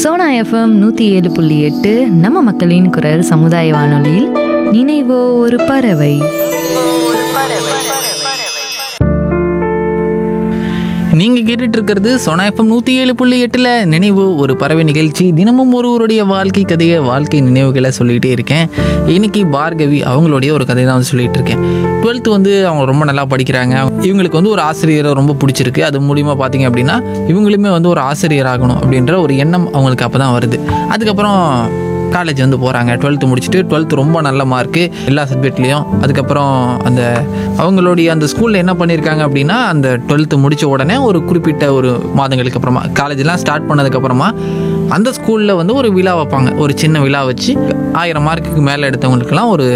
Sona FM நூற்றி ஏழு புள்ளி எட்டு நம்ம மக்களின் குரல் சமுதாய வானொலியில் நினைவோ ஒரு பறவை நீங்க கேட்டுட்டு இருக்கிறது சோனா எஃப்எம் நூத்தி ஏழு புள்ளி எட்டுல நினைவு ஒரு பறவை நிகழ்ச்சி தினமும் ஒருவருடைய வாழ்க்கை கதையை வாழ்க்கை நினைவுகளை சொல்லிகிட்டே இருக்கேன் இன்னைக்கு பார்கவி அவங்களுடைய ஒரு கதை தான் வந்து சொல்லிட்டு இருக்கேன் டுவெல்த்து வந்து அவங்க ரொம்ப நல்லா படிக்கிறாங்க இவங்களுக்கு வந்து ஒரு ஆசிரியரை ரொம்ப பிடிச்சிருக்கு அது மூலியமா பார்த்தீங்க அப்படின்னா இவங்களுமே வந்து ஒரு ஆசிரியர் ஆகணும் அப்படின்ற ஒரு எண்ணம் அவங்களுக்கு அப்போ தான் வருது அதுக்கப்புறம் காலேஜ் வந்து போகிறாங்க டுவெல்த்து முடிச்சுட்டு டுவெல்த்து ரொம்ப நல்ல மார்க்கு எல்லா சப்ஜெக்ட்லேயும் அதுக்கப்புறம் அந்த அவங்களுடைய அந்த ஸ்கூலில் என்ன பண்ணியிருக்காங்க அப்படின்னா அந்த டுவெல்த்து முடித்த உடனே ஒரு குறிப்பிட்ட ஒரு மாதங்களுக்கு அப்புறமா காலேஜ்லாம் ஸ்டார்ட் பண்ணதுக்கப்புறமா அந்த ஸ்கூலில் வந்து ஒரு விழா வைப்பாங்க ஒரு சின்ன விழா வச்சு ஆயிரம் மார்க்குக்கு மேலே எடுத்தவங்களுக்கெல்லாம் ஒரு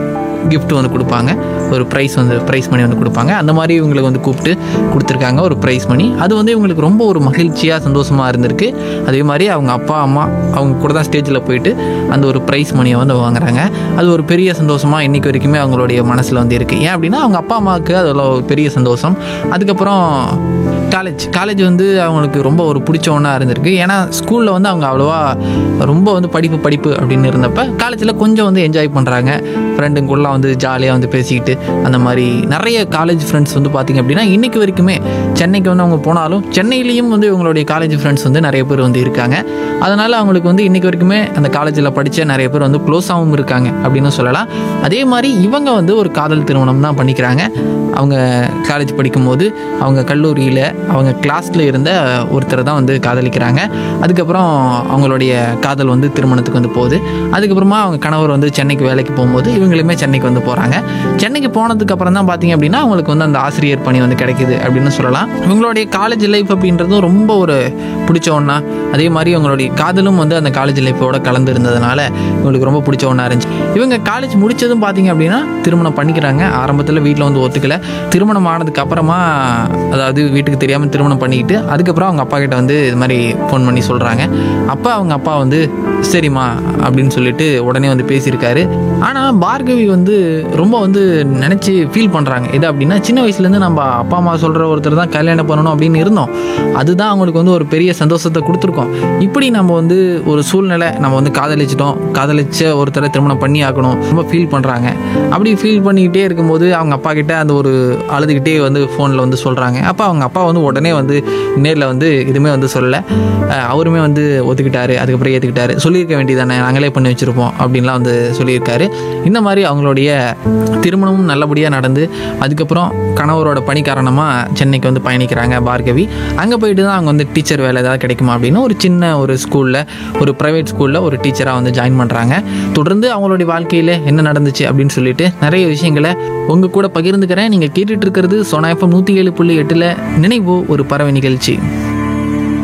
gift வந்து கொடுப்பாங்க ஒரு ப்ரைஸ் வந்து ப்ரைஸ் மணி வந்து கொடுப்பாங்க அந்த மாதிரி இவங்களுக்கு வந்து கூப்பிட்டு கொடுத்துருக்காங்க ஒரு ப்ரைஸ் மணி அது வந்து இவங்களுக்கு ரொம்ப ஒரு மகிழ்ச்சியாக சந்தோஷமாக இருந்திருக்கு அதே மாதிரி அவங்க அப்பா அம்மா அவங்க கூட தான் ஸ்டேஜில் போயிட்டு அந்த ஒரு ப்ரைஸ் மணியை வந்து வாங்குறாங்க அது ஒரு பெரிய சந்தோஷமாக இன்றைக்கி வரைக்குமே அவங்களுடைய மனசில் வந்து இருக்குது ஏன் அப்படின்னா அவங்க அப்பா அம்மாவுக்கு அதில் ஒரு பெரிய சந்தோஷம் அதுக்கப்புறம் காலேஜ் காலேஜ் வந்து அவங்களுக்கு ரொம்ப ஒரு பிடிச்ச ஒன்றா இருந்திருக்கு ஏன்னா ஸ்கூலில் வந்து அவங்க அவ்வளோவா ரொம்ப வந்து படிப்பு படிப்பு அப்படின்னு இருந்தப்ப காலேஜில் கொஞ்சம் வந்து என்ஜாய் பண்ணுறாங்க ஃப்ரெண்டுங்கூடலாம் வந்து ஜாலியாக வந்து பேசிக்கிட்டு அந்த மாதிரி நிறைய காலேஜ் ஃப்ரெண்ட்ஸ் வந்து பார்த்திங்க அப்படின்னா இன்றைக்கி வரைக்குமே சென்னைக்கு வந்து அவங்க போனாலும் சென்னையிலையும் வந்து இவங்களுடைய காலேஜ் ஃப்ரெண்ட்ஸ் வந்து நிறைய பேர் வந்து இருக்காங்க அதனால் அவங்களுக்கு வந்து இன்றைக்கி வரைக்குமே அந்த காலேஜில் படித்த நிறைய பேர் வந்து க்ளோஸாகவும் இருக்காங்க அப்படின்னு சொல்லலாம் அதே மாதிரி இவங்க வந்து ஒரு காதல் திருமணம் தான் பண்ணிக்கிறாங்க அவங்க காலேஜ் படிக்கும்போது அவங்க கல்லூரியில் அவங்க கிளாஸில் இருந்த ஒருத்தரை தான் வந்து காதலிக்கிறாங்க அதுக்கப்புறம் அவங்களுடைய காதல் வந்து திருமணத்துக்கு வந்து போகுது அதுக்கப்புறமா அவங்க கணவர் வந்து சென்னைக்கு வேலைக்கு போகும்போது இவங்களுமே சென்னைக்கு வந்து போகிறாங்க சென்னைக்கு போனதுக்கு அப்புறம் தான் பார்த்தீங்க அப்படின்னா அவங்களுக்கு வந்து அந்த ஆசிரியர் பணி வந்து கிடைக்குது அப்படின்னு சொல்லலாம் இவங்களுடைய காலேஜ் லைஃப் அப்படின்றதும் ரொம்ப ஒரு பிடிச்ச ஒன்றா அதே மாதிரி அவங்களுடைய காதலும் வந்து அந்த காலேஜ் லைஃபோட கலந்து இருந்ததுனால இவங்களுக்கு ரொம்ப பிடிச்ச ஒன்றா இருந்துச்சு இவங்க காலேஜ் முடிச்சதும் பார்த்தீங்க அப்படின்னா திருமணம் பண்ணிக்கிறாங்க ஆரம்பத்தில் வீட்டில் வந்து ஒத்துக்கல திருமணம் ஆனதுக்கு அப்புறமா அதாவது வீட்டுக்கு தெரியாமல் திருமணம் பண்ணிக்கிட்டு அதுக்கப்புறம் அவங்க அப்பா கிட்ட வந்து இது மாதிரி ஃபோன் பண்ணி சொல்கிறாங்க அப்பா அவங்க அப்பா வந்து சரிம்மா அப்படின்னு சொல்லிட்டு உடனே வந்து பேசியிருக்காரு ஆனால் பார்கவி வந்து ரொம்ப வந்து நினச்சி ஃபீல் பண்ணுறாங்க இது அப்படின்னா சின்ன வயசுலேருந்து நம்ம அப்பா அம்மா சொல்கிற ஒருத்தர் தான் கல்யாணம் பண்ணணும் அப்படின்னு இருந்தோம் அதுதான் அவங்களுக்கு வந்து ஒரு பெரிய சந்தோஷத்தை கொடுத்துருக்கோம் இப்படி நம்ம வந்து ஒரு சூழ்நிலை நம்ம வந்து காதலிச்சிட்டோம் காதலிச்ச ஒருத்தரை திருமணம் பண்ணி ஆக்கணும் ரொம்ப ஃபீல் பண்ணுறாங்க அப்படி ஃபீல் பண்ணிக்கிட்டே இருக்கும்போது அவங்க அப்பா கிட்ட அந்த ஒரு அழுதுகிட்டே வந்து ஃபோனில் வந்து சொல்கிறாங்க அப்போ அவங்க அப்பா வந்து உடனே வந்து நேரில் வந்து எதுவுமே வந்து சொல்லலை அஹ் அவருமே வந்து ஒத்துக்கிட்டாரு அதுக்கப்புறம் ஏற்றுக்கிட்டாரு சொல்லியிருக்க வேண்டியதானே நாங்களே பண்ணி வச்சுருப்போம் அப்படின்லாம் வந்து சொல்லியிருக்காரு இந்த மாதிரி அவங்களுடைய திருமணமும் நல்லபடியாக நடந்து அதுக்கப்புறம் கணவரோட பணி காரணமாக சென்னைக்கு வந்து பயணிக்கிறாங்க பார்கவி அங்கே போயிட்டு தான் அவங்க வந்து டீச்சர் வேலை ஏதாவது கிடைக்குமா அப்படின்னு ஒரு சின்ன ஒரு ஸ்கூலில் ஒரு ப்ரைவேட் ஸ்கூலில் ஒரு டீச்சராக வந்து ஜாயின் பண்ணுறாங்க தொடர்ந்து அவங்களுடைய வாழ்க்கையில் என்ன நடந்துச்சு அப்படின்னு சொல்லிட்டு நிறைய விஷயங்களை உங்கள் கூட பகிர்ந்துக்கிறேன் நீங்கள் கேட்டுட்டு இருக்கிறது சோனா எஃப்எம் நூற்றி ஏழு புள்ளி எட்டில் நினைவு ஒரு பறவை நிகழ்ச்சி